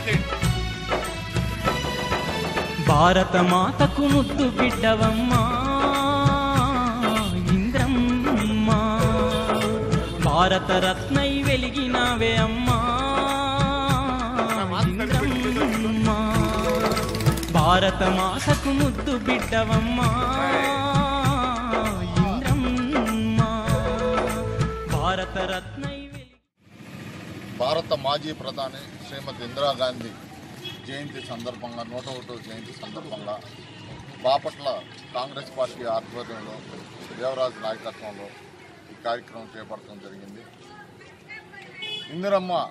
చేయండి భారత మాతకు ముద్దు బిడ్డవమ్మా ఇంద్రమ్మ భారత రత్నై వెలిగినావే అమ్మా ఇంద్రమ్మ భారత మాతకు ముద్దు బిడ్డవమ్మా ఇంద్రమ్మ భారత రత్నై వెలిగి భారత మాజీ ప్రధాని శ్రీమతి ఇందిరాగాంధీ జయంతి సందర్భంగా నూట ఒకటో జయంతి సందర్భంగా బాపట్ల కాంగ్రెస్ పార్టీ ఆధ్వర్యంలో దేవరాజు నాయకత్వంలో ఈ కార్యక్రమం చేపట్టడం జరిగింది ఇందిరమ్మ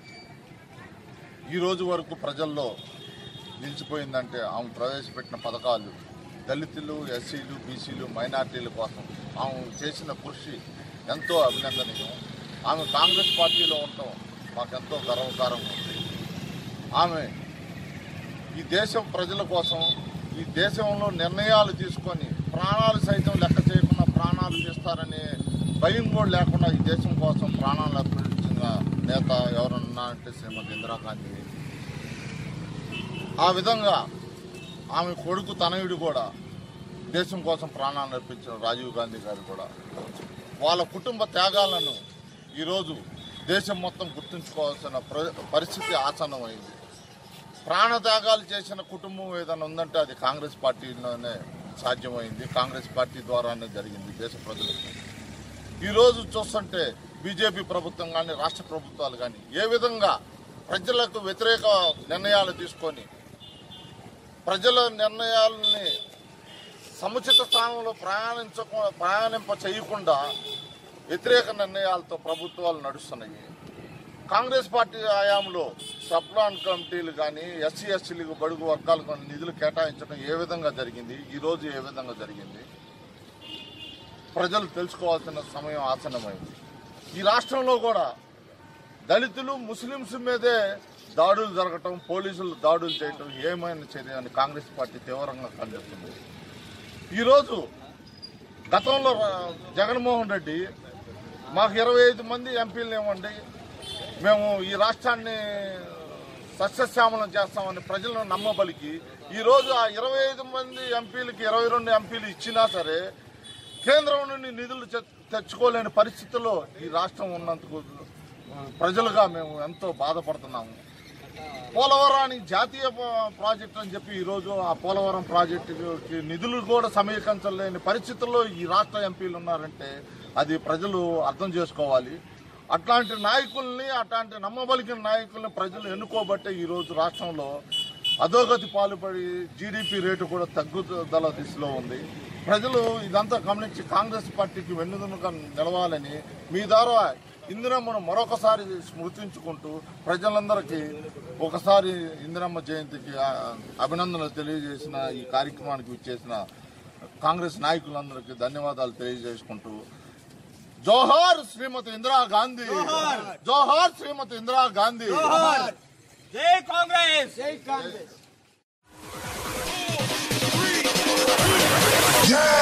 ఈ రోజు వరకు ప్రజల్లో నిలిచిపోయిందంటే ఆమె ప్రవేశపెట్టిన పథకాలు దళితులు ఎస్సీలు బీసీలు మైనార్టీల కోసం ఆమె చేసిన కృషి ఎంతో అభినందనీయం ఆమె కాంగ్రెస్ పార్టీలో ఉండటం మాకెంతో గర్వకారంగా ఉంది ఆమె ఈ దేశం ప్రజల కోసం ఈ దేశంలో నిర్ణయాలు తీసుకొని ప్రాణాలు సైతం లెక్క చేయకుండా ప్రాణాలు తీస్తారనే భయం కూడా లేకుండా ఈ దేశం కోసం ప్రాణాలు అర్పించిన నేత ఎవరన్నా అంటే శ్రీమతి ఇందిరాగాంధీ ఆ విధంగా ఆమె కొడుకు తనయుడు కూడా దేశం కోసం ప్రాణాలు అర్పించిన రాజీవ్ గాంధీ గారు కూడా వాళ్ళ కుటుంబ త్యాగాలను ఈరోజు దేశం మొత్తం గుర్తుంచుకోవాల్సిన ప్ర- పరిస్థితి ఆసన్నమైంది ప్రాణత్యాగాలు చేసిన కుటుంబం ఏదైనా ఉందంటే అది కాంగ్రెస్ పార్టీలోనే సాధ్యమైంది కాంగ్రెస్ పార్టీ ద్వారానే జరిగింది దేశ ప్రజలకు ఈరోజు చూస్తుంటే బీజేపీ ప్రభుత్వం కానీ రాష్ట్ర ప్రభుత్వాలు కానీ ఏ విధంగా ప్రజలకు వ్యతిరేక నిర్ణయాలు తీసుకొని ప్రజల నిర్ణయాలని సముచిత స్థానంలో ప్రయాణించకు ప్రయాణింప చేయకుండా వ్యతిరేక నిర్ణయాలతో ప్రభుత్వాలు నడుస్తున్నాయి కాంగ్రెస్ పార్టీ హయాంలో సప్లాన్ కమిటీలు కానీ ఎస్సీ ఎస్టీలకు బడుగు వర్గాలకు కానీ నిధులు కేటాయించడం ఏ విధంగా జరిగింది ఈ రోజు ఏ విధంగా జరిగింది ప్రజలు తెలుసుకోవాల్సిన సమయం ఆసన్నమైంది ఈ రాష్ట్రంలో కూడా దళితులు ముస్లింస్ మీదే దాడులు జరగటం పోలీసులు దాడులు చేయటం ఏమైనా చర్య అని కాంగ్రెస్ పార్టీ తీవ్రంగా ఖండిస్తుంది ఈరోజు గతంలో రా- జగన్మోహన్ రెడ్డి మాకు ఇరవై ఐదు మంది ఎంపీలు ఇవ్వండి మేము ఈ రాష్ట్రాన్ని సస్యశ్యామలం చేస్తామని ప్రజలను నమ్మబలికి ఈరోజు ఆ ఇరవై ఐదు మంది ఎంపీలకి ఇరవై రెండు ఎంపీలు ఇచ్చినా సరే కేంద్రం నుండి నిధులు తె- తెచ్చుకోలేని పరిస్థితుల్లో ఈ రాష్ట్రం ఉన్నందుకు ప్రజలుగా మేము ఎంతో బాధపడుతున్నాము పోలవరానికి జాతీయ ప- ప్రాజెక్ట్ అని చెప్పి ఈరోజు ఆ పోలవరం ప్రాజెక్టుకి నిధులు కూడా సమీకరించలేని పరిస్థితుల్లో ఈ రాష్ట్ర ఎంపీలు ఉన్నారంటే అది ప్రజలు అర్థం చేసుకోవాలి అట్లాంటి నాయకుల్ని అట్లాంటి నమ్మబలికిన నాయకుల్ని ప్రజలు ఎన్నుకోబట్టే ఈరోజు రాష్ట్రంలో అధోగతి పాల్పడి జీడిపి రేటు కూడా తగ్గుదల దిశలో ఉంది ప్రజలు ఇదంతా గమనించి కాంగ్రెస్ పార్టీకి వెన్నుదన్నుగా నిలవాలని మీ ద్వారా ఇందిరమ్మను మరొకసారి స్మృతించుకుంటూ ప్రజలందరికీ ఒకసారి ఇందిరమ్మ జయంతికి ఆ, అభినందనలు తెలియజేసిన ఈ కార్యక్రమానికి ఇచ్చేసిన కాంగ్రెస్ నాయకులందరికీ ధన్యవాదాలు తెలియజేసుకుంటూ జోహార్ శ్రీమతి ఇందిరా గాంధీ జోహార్ శ్రీమతి ఇందిరా గాంధీ జై కాంగ్రెస్ Yeah!